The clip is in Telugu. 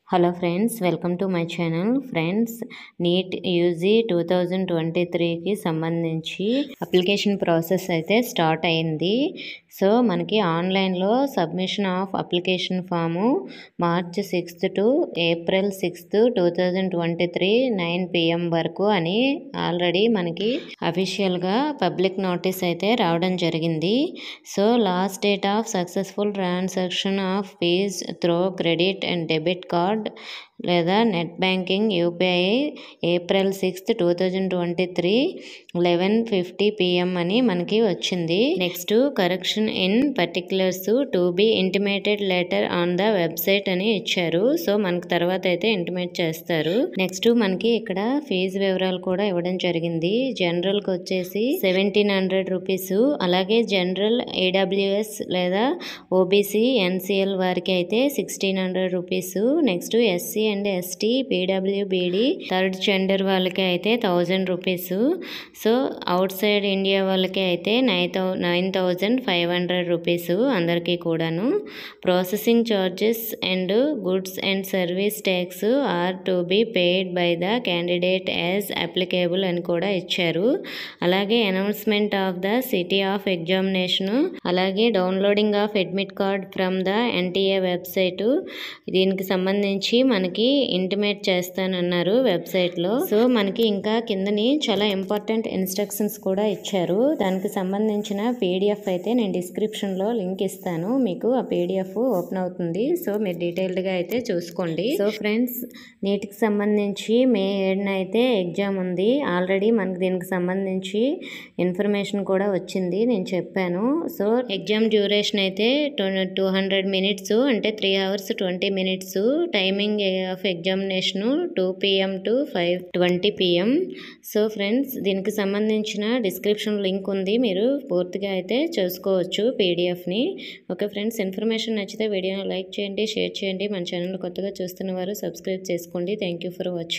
hello friends welcome to my channel friends NEET UG two thousand twenty త్రీకి సంబంధించి అప్లికేషన్ ప్రాసెస్ అయితే స్టార్ట్ అయింది సో మనకి ఆన్లైన్లో submission of application form March sixth to April sixth two thousand twenty three nine PM వరకు అని ఆల్రెడీ మనకి అఫీషియల్గా పబ్లిక్ నోటీస్ అయితే రావడం జరిగింది so last date of successful transaction of fees through credit and debit card లేదా net banking UPI April sixth two thousand twenty three eleven fifty PM అని మనకి వచ్చింది next correction in particulars to be intimated letter on the website అని ఇచ్చారు సో మనకి తర్వాత అయితే ఇంటిమేట్ చేస్తారు నెక్స్ట్ మనకి ఇక్కడ ఫీజు వివరాలు కూడా ఇవ్వడం జరిగింది జనరల్కి వచ్చేసి సెవెంటీన్ హండ్రెడ్ రూపీస్ అలాగే జనరల్ ఏడబ్ల్యూఎస్ లేదా ఓబీసీ ఎన్సిఎల్ వారికి అయితే sixteen hundred rupees next SC and ST పీడబ్ల్యూబీడి థర్డ్ జెండర్ వాళ్ళకి అయితే thousand rupees so outside India వాళ్ళకి అయితే nine thou nine thousand five hundred rupees అందరికీ కూడాను processing charges and goods and service tax are to be paid by the candidate as applicable అని కూడా ఇచ్చారు అలాగే announcement of the city of examination అలాగే downloading of admit card from the NTA website దీనికి సంబంధించి మనకి ఇంటిమేట్ చేస్తానన్నారు వెబ్సైట్లో సో మనకి ఇంకా కిందని చాలా ఇంపార్టెంట్ ఇన్స్ట్రక్షన్స్ కూడా ఇచ్చారు దానికి సంబంధించిన పీడిఎఫ్ అయితే నేను డిస్క్రిప్షన్లో లింక్ ఇస్తాను మీకు ఆ పీడిఎఫ్ ఓపెన్ అవుతుంది సో మీరు డీటెయిల్డ్గా అయితే చూసుకోండి సో ఫ్రెండ్స్ నీటికి సంబంధించి మే ఏడున అయితే ఎగ్జామ్ ఉంది ఆల్రెడీ మనకి దీనికి సంబంధించి ఇన్ఫర్మేషన్ కూడా వచ్చింది నేను చెప్పాను సో ఎగ్జామ్ డ్యూరేషన్ అయితే టూ టూ హండ్రెడ్ మినిట్స్ అంటే three hours twenty minutes timing of examination two PM to five twenty PM so friends దీనికి సంబంధించిన డిస్క్రిప్షన్ లింక్ ఉంది మీరు పూర్తిగా అయితే చూసుకోవచ్చు పీడిఎఫ్ని ఓకే ఫ్రెండ్స్ ఇన్ఫర్మేషన్ నచ్చితే వీడియోని లైక్ చేయండి షేర్ చేయండి మన ఛానల్ కొత్తగా చూస్తున్న వారు సబ్స్క్రైబ్ చేసుకోండి థ్యాంక్ యూ ఫర్ వాచింగ్